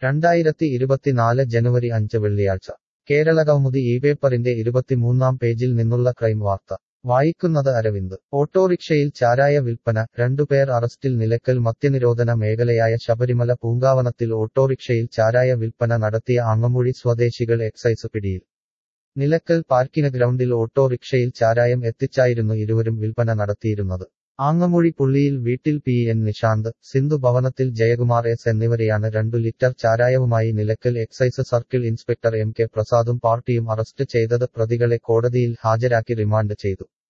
രണ്ടായിരത്തി ഇരുപത്തിനാല് ജനുവരി അഞ്ച് വെള്ളിയാഴ്ച കേരളകൗമുദി ഈ പേപ്പറിന്റെ ഇരുപത്തിമൂന്നാം പേജിൽ നിന്നുള്ള ക്രൈം വാർത്ത വായിക്കുന്നത് അരവിന്ദ് ഓട്ടോറിക്ഷയിൽ ചാരായ വിൽപ്പന രണ്ടുപേർ അറസ്റ്റിൽ നിലക്കൽ മദ്യനിരോധന മേഖലയായ ശബരിമല പൂങ്കാവനത്തിൽ ഓട്ടോറിക്ഷയിൽ ചാരായ വിൽപ്പന നടത്തിയ ആങ്ങമൂഴി സ്വദേശികൾ എക്സൈസ് പിടിയിൽ നിലക്കൽ പാർക്കിന് ഗ്രൗണ്ടിൽ ഓട്ടോറിക്ഷയിൽ ചാരായം എത്തിച്ചായിരുന്നു ഇരുവരും വിൽപ്പന നടത്തിയിരുന്നത് ആങ്ങമൂഴി പുള്ളിയിൽ വീട്ടിൽ പി എൻ നിഷാന്ത് സിന്ധു ഭവനത്തിൽ ജയകുമാർ എസ് എന്നിവരെയാണ് രണ്ടു ലിറ്റർ ചാരായവുമായി Nilakkal excise circle inspector M K പ്രസാദും പാർട്ടിയും അറസ്റ്റ് ചെയ്തത് പ്രതികളെ കോടതിയിൽ ഹാജരാക്കി റിമാൻഡ് ചെയ്തു